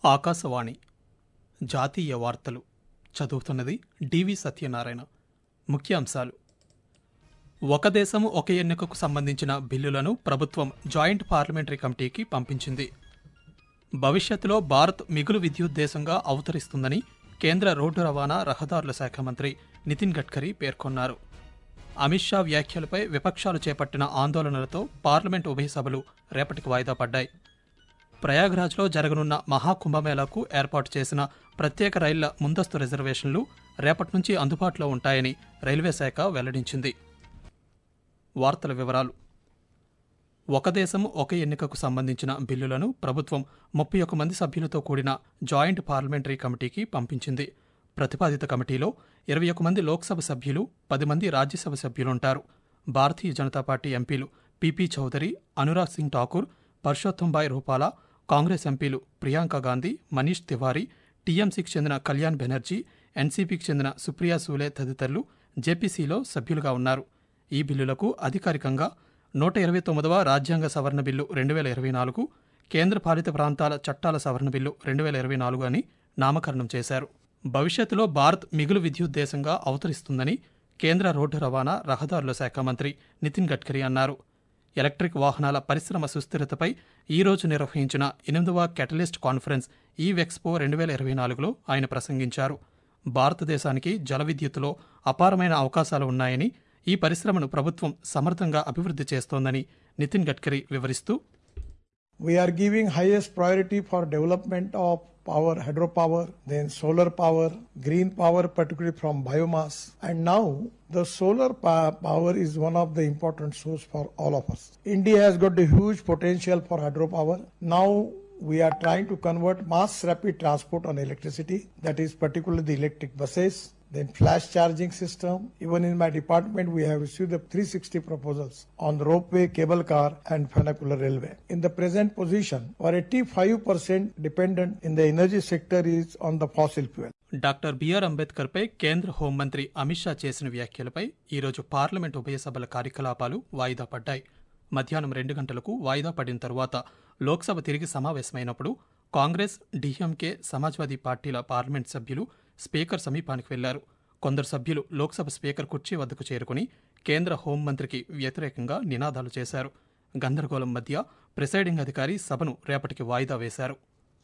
ఆకాశవాణి జాతీయ వార్తలు చదువుతున్నది డివి సత్యనారాయణ ముఖ్యాంశాలు ఒక దేశం ఒక ఎన్నికకు సంబంధించిన బిల్లులను ప్రభుత్వం జాయింట్ పార్లమెంటరీ కమిటీకి పంపించింది భవిష్యత్తులో భారత్ మిగులు విద్యుత్ దేశంగా అవతరిస్తుందని కేంద్ర రోడ్డు రవాణా రహదారుల శాఖ మంత్రి నితిన్ గడ్కరీ పేర్కొన్నారు అమిత్ షా వ్యాఖ్యలపై విపక్షాలు చేపట్టిన ఆందోళనలతో పార్లమెంట్ ఉభయ సభలు రేపటికి వాయిదా పడ్డాయి ప్రయాగ్రాజ్లో జరగనున్న మహాకుంభమేళాకు ఏర్పాటు చేసిన ప్రత్యేక రైళ్ల ముందస్తు రిజర్వేషన్లు రేపటి నుంచి అందుబాటులో ఉంటాయని రైల్వే శాఖ వెల్లడించింది వార్తల వివరాలు ఒక దేశం ఒక ఎన్నికకు సంబంధించిన బిల్లులను ప్రభుత్వం ముప్పై ఒక్క మంది సభ్యులతో కూడిన జాయింట్ పార్లమెంటరీ కమిటీకి పంపించింది ప్రతిపాదిత కమిటీలో ఇరవై ఒక్క మంది లోక్సభ సభ్యులు పది మంది రాజ్యసభ సభ్యులుంటారు భారతీయ జనతా పార్టీ ఎంపీలు పిపి చౌదరి అనురాగ్ సింగ్ ఠాకూర్ పర్షోత్తంబాయ్ రూపాలా కాంగ్రెస్ ఎంపీలు ప్రియాంక గాంధీ మనీష్ తివారీ టీఎంసీకి చెందిన కళ్యాణ్ బెనర్జీ ఎన్సీపీకి చెందిన సుప్రియా సూలే తదితరులు జేపీసీలో సభ్యులుగా ఉన్నారు ఈ బిల్లులకు అధికారికంగా నూట ఇరవై తొమ్మిదవ రాజ్యాంగ సవరణ బిల్లు రెండు వేల ఇరవై నాలుగు కేంద్ర పాలిత ప్రాంతాల చట్టాల సవరణ బిల్లు రెండు వేల ఇరవై నాలుగు అని నామకరణం చేశారు భవిష్యత్తులో భారత్ మిగులు విద్యుత్ దేశంగా అవతరిస్తుందని కేంద్ర రోడ్డు రవాణా రహదారుల శాఖ మంత్రి నితిన్ గడ్కరీ అన్నారు ఎలక్ట్రిక్ వాహనాల పరిశ్రమ సుస్థిరతపై ఈ రోజు నిర్వహించిన ఎనిమిదవ కెటలిస్ట్ కాన్ఫరెన్స్ ఈ వెక్స్పో రెండు వేల ఇరవై నాలుగులో ఆయన ప్రసంగించారు భారతదేశానికి జల విద్యుత్తులో అపారమైన అవకాశాలు ఉన్నాయని ఈ పరిశ్రమను ప్రభుత్వం సమర్థంగా అభివృద్ధి చేస్తోందని నితిన్ గడ్కరీ వివరిస్తూ We are giving highest priority for development of power, hydropower, then solar power, green power, particularly from biomass. And now the solar pa- power is one of the important source for all of us. India has got a huge potential for hydropower. Now we are trying to convert mass rapid transport on electricity, that is particularly the electric buses, then flash charging system. Even in my department, we have received the 360 proposals on ropeway, cable car, and vernacular railway. In the present position, our 85% dependent in the energy sector is on the fossil fuel. Doctor B R అంబేద్కర్పై కేంద్ర హోంమంత్రి అమిత్ షా చేసిన వ్యాఖ్యలపై ఈరోజు parliament ఉభయ సభల కార్యకలాపాలు వాయిదా పడ్డాయి మధ్యాహ్నం రెండు గంటలకు వాయిదా పడిన తరువాత లోక్సభ తిరిగి సమావేశమైనప్పుడు కాంగ్రెస్ డీఎంకే సమాజ్వాదీ పార్టీల పార్లమెంట్ సభ్యులు స్పీకర్ సమీపానికి వెళ్లారు కొందరు సభ్యులు లోక్సభ స్పీకర్ కుర్చీ వద్దకు చేరుకుని కేంద్ర హోంమంత్రికి వ్యతిరేకంగా నినాదాలు చేశారు గందరగోళం మధ్య ప్రిసైడింగ్ అధికారి సభను రేపటికి వాయిదా వేశారు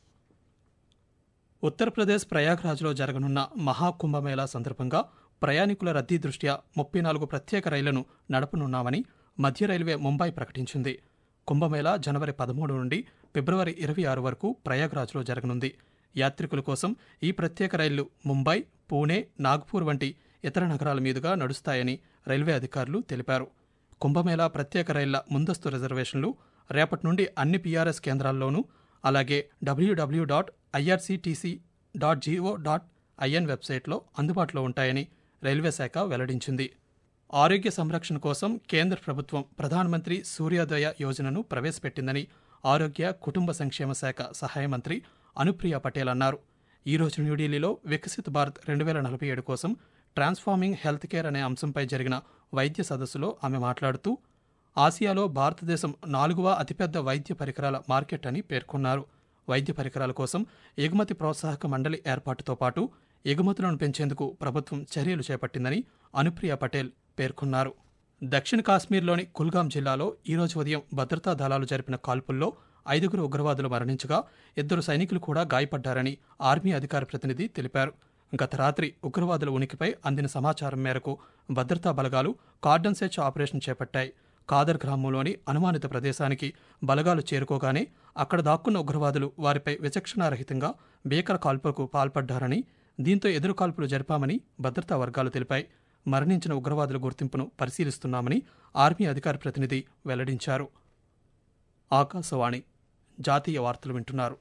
ఉత్తరప్రదేశ్ ప్రయాగ్రాజ్లో జరగనున్న మహాకుంభమేళా సందర్భంగా ప్రయాణికుల రద్దీ దృష్ట్యా ముప్పై నాలుగు ప్రత్యేక రైళ్లను నడపనున్నామని మధ్య రైల్వే ముంబై ప్రకటించింది కుంభమేళా జనవరి పదమూడు నుండి ఫిబ్రవరి ఇరవై ఆరు వరకు ప్రయాగ్రాజ్లో జరగనుంది యాత్రికుల కోసం ఈ ప్రత్యేక రైళ్లు ముంబై పూణే నాగ్పూర్ వంటి ఇతర నగరాల మీదుగా నడుస్తాయని రైల్వే అధికారులు తెలిపారు కుంభమేళా ప్రత్యేక రైళ్ల ముందస్తు రిజర్వేషన్లు రేపటి నుండి అన్ని పీఆర్ఎస్ కేంద్రాల్లోనూ అలాగే W W dot I R C T C dot G O dot I N వెబ్సైట్లో అందుబాటులో ఉంటాయని రైల్వే శాఖ వెల్లడించింది ఆరోగ్య సంరక్షణ కోసం కేంద్ర ప్రభుత్వం ప్రధానమంత్రి సూర్యోదయ యోజనను ప్రవేశపెట్టిందని ఆరోగ్య కుటుంబ సంక్షేమ శాఖ సహాయ మంత్రి అనుప్రియ పటేల్ అన్నారు ఈ రోజు న్యూఢిల్లీలో వికసిత్ భారత్ రెండు వేల నలభై ఏడు కోసం ట్రాన్స్ఫార్మింగ్ హెల్త్ కేర్ అనే అంశంపై జరిగిన వైద్య సదస్సులో ఆమె మాట్లాడుతూ ఆసియాలో భారతదేశం నాలుగవ అతిపెద్ద వైద్య పరికరాల మార్కెట్ అని పేర్కొన్నారు వైద్య పరికరాల కోసం ఎగుమతి ప్రోత్సాహక మండలి ఏర్పాటుతో పాటు ఎగుమతులను పెంచేందుకు ప్రభుత్వం చర్యలు చేపట్టిందని అనుప్రియ పటేల్ పేర్కొన్నారు దక్షిణ కాశ్మీర్లోని కుల్గాం జిల్లాలో ఈరోజు ఉదయం భద్రతా దళాలు జరిపిన కాల్పుల్లో ఐదుగురు ఉగ్రవాదులు మరణించగా ఇద్దరు సైనికులు కూడా గాయపడ్డారని ఆర్మీ అధికార ప్రతినిధి తెలిపారు గత రాత్రి ఉగ్రవాదుల ఉనికిపై అందిన సమాచారం మేరకు భద్రతా బలగాలు కార్డన్ సెర్చ్ ఆపరేషన్ చేపట్టాయి కాదర్ గ్రామంలోని అనుమానిత ప్రదేశానికి బలగాలు చేరుకోగానే అక్కడ దాక్కున్న ఉగ్రవాదులు వారిపై విచక్షణారహితంగా భీకర కాల్పులకు పాల్పడ్డారని దీంతో ఎదురు కాల్పులు జరిపామని భద్రతా వర్గాలు తెలిపాయి మరణించిన ఉగ్రవాదుల గుర్తింపును పరిశీలిస్తున్నామని ఆర్మీ అధికార ప్రతినిధి వెల్లడించారు ఆకాశవాణి జాతీయ వార్తలు వింటున్నారు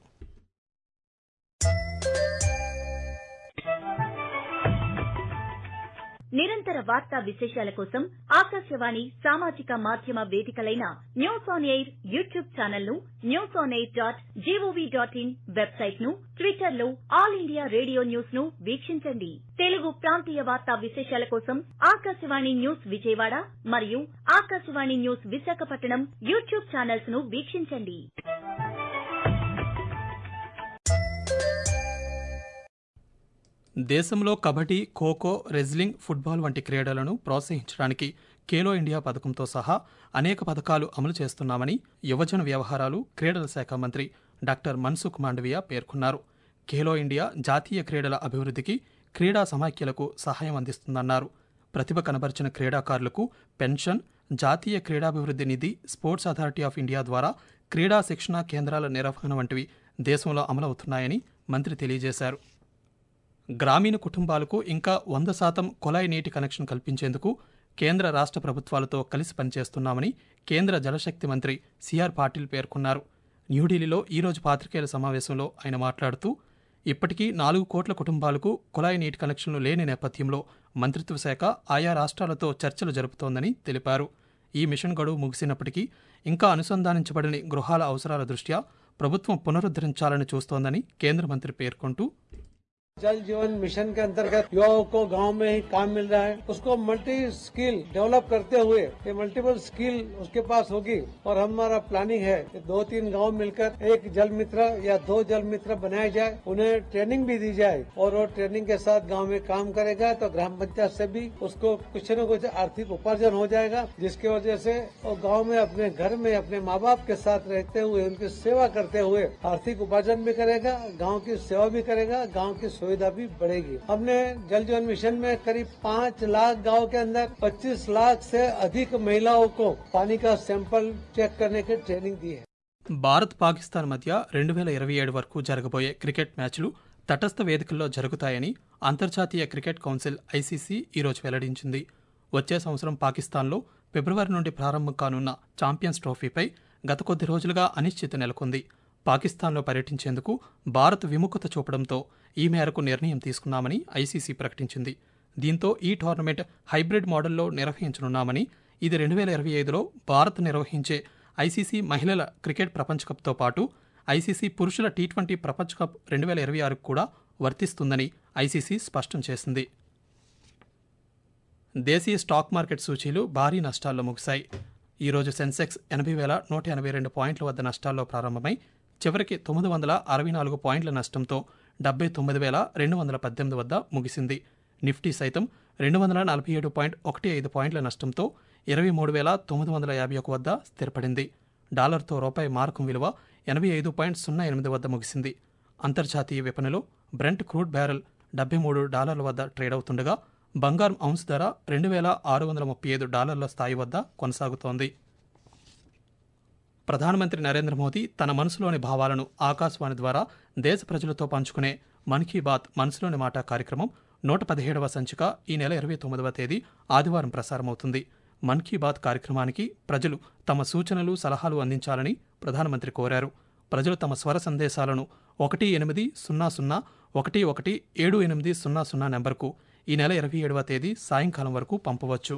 నిరంతర వార్తా విశేషాల కోసం ఆకాశవాణి సామాజిక మాధ్యమ వేదికలైన news on air YouTube channel ను news on air dot G O V dot in website ను ట్విట్టర్ లో ఆల్ ఇండియా రేడియో న్యూస్ ను వీక్షించండి తెలుగు ప్రాంతీయ వార్తా విశేషాల కోసం ఆకాశవాణి న్యూస్ విజయవాడ మరియు Akashvani news Visakhapatnam YouTube channels ను వీక్షించండి దేశంలో కబడ్డీ ఖోఖో రెజ్లింగ్ ఫుట్బాల్ వంటి క్రీడలను ప్రోత్సహించడానికి ఖేలో ఇండియా పథకంతో సహా అనేక పథకాలు అమలు చేస్తున్నామని యువజన వ్యవహారాలు క్రీడల శాఖ మంత్రి డాక్టర్ మన్సుఖ్ మాండవియా పేర్కొన్నారు ఖేలో ఇండియా జాతీయ క్రీడల అభివృద్ధికి క్రీడా సమాఖ్యలకు సహాయం అందిస్తుందన్నారు ప్రతిభ కనబరిచిన క్రీడాకారులకు పెన్షన్ జాతీయ క్రీడాభివృద్ధి నిధి స్పోర్ట్స్ అథారిటీ ఆఫ్ ఇండియా ద్వారా క్రీడా శిక్షణ కేంద్రాల నిర్వహణ వంటివి దేశంలో అమలవుతున్నాయని మంత్రి తెలియజేశారు గ్రామీణ కుటుంబాలకు ఇంకా వంద శాతం కుళాయి నీటి కనెక్షన్ కల్పించేందుకు కేంద్ర రాష్ట్ర ప్రభుత్వాలతో కలిసి పనిచేస్తున్నామని కేంద్ర జలశక్తి మంత్రి సిఆర్ పాటిల్ పేర్కొన్నారు న్యూఢిల్లీలో ఈరోజు పాత్రికేయుల సమావేశంలో ఆయన మాట్లాడుతూ ఇప్పటికీ నాలుగు కోట్ల కుటుంబాలకు కుళాయి నీటి కనెక్షన్లు లేని నేపథ్యంలో మంత్రిత్వ శాఖ ఆయా రాష్ట్రాలతో చర్చలు జరుపుతోందని తెలిపారు ఈ మిషన్ గడువు ముగిసినప్పటికీ ఇంకా అనుసంధానించబడని గృహాల అవసరాల దృష్ట్యా ప్రభుత్వం పునరుద్ధరించాలని చూస్తోందని కేంద్ర మంత్రి పేర్కొంటూ जल जीवन मिशन के अंतर्गत युवाओं को गांव में ही काम मिल रहा है उसको मल्टी स्किल डेवलप करते हुए ये मल्टीपल स्किल उसके पास होगी और हमारा प्लानिंग है कि दो तीन गांव मिलकर एक जल मित्र या दो जल मित्र बनाए जाए उन्हें ट्रेनिंग भी दी जाए और वो ट्रेनिंग के साथ गांव में काम करेगा तो ग्राम पंचायत से भी उसको कुछ न कुछ आर्थिक उपार्जन हो जाएगा जिसकी वजह से वो गांव में अपने घर में अपने माँ बाप के साथ रहते हुए उनकी सेवा करते हुए आर्थिक उपार्जन भी करेगा गांव की सेवा भी करेगा गांव की सुविधा भी बढ़ेगी हमने जल जीवन मिशन में करीब पाँच लाख गांव के अंदर 25 लाख से अधिक महिलाओं को पानी का सैंपल चेक करने की ट्रेनिंग दी है భారత్ పాకిస్తాన్ మధ్య రెండు వేల ఇరవై ఏడు వరకు జరగబోయే క్రికెట్ మ్యాచ్లు తటస్థ వేదికల్లో జరుగుతాయని అంతర్జాతీయ క్రికెట్ కౌన్సిల్ ఐసీసీ ఈరోజు వెల్లడించింది వచ్చే సంవత్సరం పాకిస్తాన్లో ఫిబ్రవరి నుండి ప్రారంభం కానున్న ఛాంపియన్స్ ట్రోఫీపై గత కొద్ది రోజులుగా అనిశ్చితి నెలకొంది పాకిస్తాన్లో పర్యటించేందుకు భారత్ విముఖత చూపడంతో ఈ మేరకు నిర్ణయం తీసుకున్నామని ఐసీసీ ప్రకటించింది దీంతో ఈ టోర్నమెంట్ హైబ్రిడ్ మోడల్లో నిర్వహించనున్నామని ఇది రెండు వేల ఇరవై ఐదులో భారత్ నిర్వహించే ఐసీసీ మహిళల క్రికెట్ ప్రపంచ కప్తో పాటు ఐసీసీ పురుషుల టీ ట్వంటీ ప్రపంచ కప్ రెండు వేల ఇరవై ఆరుకు కూడా వర్తిస్తుందని ఐసీసీ స్పష్టం చేసింది దేశీయ స్టాక్ మార్కెట్ సూచీలు భారీ నష్టాల్లో ముగిశాయి ఈరోజు సెన్సెక్స్ ఎనభై వేల నూట ఎనభై రెండు పాయింట్ల వద్ద నష్టాల్లో ప్రారంభమై చివరికి తొమ్మిది వందల అరవై నాలుగు పాయింట్ల నష్టంతో డెబ్బై తొమ్మిది వేల రెండు వందల పద్దెనిమిది వద్ద ముగిసింది నిఫ్టీ సైతం రెండు వందల నలభై ఏడు పాయింట్ ఒకటి ఐదు పాయింట్ల నష్టంతో ఇరవై మూడు వేల తొమ్మిది వందల యాభై ఒక వద్ద స్థిరపడింది డాలర్తో రూపాయి మారకం విలువ ఎనభై ఐదు పాయింట్ సున్నా ఎనిమిది వద్ద ముగిసింది అంతర్జాతీయ విపణిలో బ్రెంట్ క్రూడ్ బ్యారెల్ డెబ్బై మూడు డాలర్ల వద్ద ట్రేడ్ అవుతుండగా బంగారం ఔన్స్ ధర రెండు వేల ఆరు వందల ముప్పై ఐదు డాలర్ల స్థాయి వద్ద కొనసాగుతోంది ప్రధానమంత్రి నరేంద్ర మోదీ తన మనసులోని భావాలను ఆకాశవాణి ద్వారా దేశ ప్రజలతో పంచుకునే మన్ కీ బాత్ మనసులోని మాట కార్యక్రమం నూట పదిహేడవ సంచిక ఈ నెల ఇరవై తొమ్మిదవ తేదీ ఆదివారం ప్రసారమవుతుంది మన్ కీ బాత్ కార్యక్రమానికి ప్రజలు తమ సూచనలు సలహాలు అందించాలని ప్రధానమంత్రి కోరారు ప్రజలు తమ స్వర సందేశాలను ఒకటి ఎనిమిది సున్నా సున్నా ఒకటి ఒకటి ఏడు ఎనిమిది సున్నా సున్నా నెంబర్కు ఈ నెల ఇరవై ఏడవ తేదీ సాయంకాలం వరకు పంపవచ్చు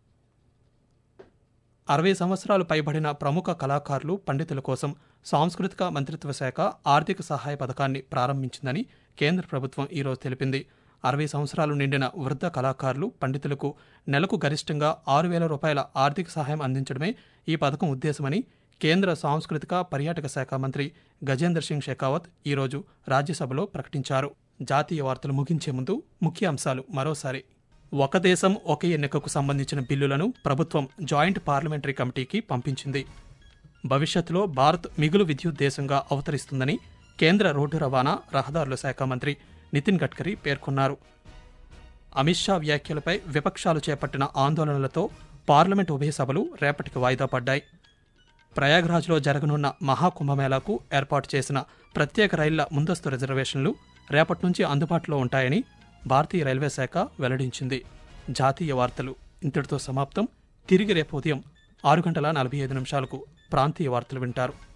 అరవై సంవత్సరాలు పైబడిన ప్రముఖ కళాకారులు పండితుల కోసం సాంస్కృతిక మంత్రిత్వ శాఖ ఆర్థిక సహాయ పథకాన్ని ప్రారంభించిందని కేంద్ర ప్రభుత్వం ఈరోజు తెలిపింది అరవై సంవత్సరాలు నిండిన వృద్ధ కళాకారులు పండితులకు నెలకు గరిష్టంగా ఆరు వేల రూపాయల ఆర్థిక సహాయం అందించడమే ఈ పథకం ఉద్దేశమని కేంద్ర సాంస్కృతిక పర్యాటక శాఖ మంత్రి గజేంద్ర సింగ్ షెకావత్ ఈరోజు రాజ్యసభలో ప్రకటించారు జాతీయ వార్తలు ముగించే ముందు ముఖ్య అంశాలు మరోసారి ఒక దేశం ఒక ఎన్నికకు సంబంధించిన బిల్లులను ప్రభుత్వం జాయింట్ పార్లమెంటరీ కమిటీకి పంపించింది భవిష్యత్తులో భారత్ మిగులు విద్యుత్ దేశంగా అవతరిస్తుందని కేంద్ర రోడ్డు రవాణా రహదారుల శాఖ మంత్రి నితిన్ గడ్కరీ పేర్కొన్నారు అమిత్ షా వ్యాఖ్యలపై విపక్షాలు చేపట్టిన ఆందోళనలతో పార్లమెంట్ ఉభయ సభలు రేపటికి వాయిదా పడ్డాయి ప్రయాగ్రాజ్లో జరగనున్న మహాకుంభమేళాకు ఏర్పాటు చేసిన ప్రత్యేక రైళ్ల ముందస్తు రిజర్వేషన్లు రేపటి నుంచి అందుబాటులో ఉంటాయని భారతీయ రైల్వే శాఖ వెల్లడించింది జాతీయ వార్తలు ఇంతటితో సమాప్తం తిరిగి రేపు ఉదయం ఆరు గంటల నలభై ఐదు నిమిషాలకు ప్రాంతీయ వార్తలు వింటారు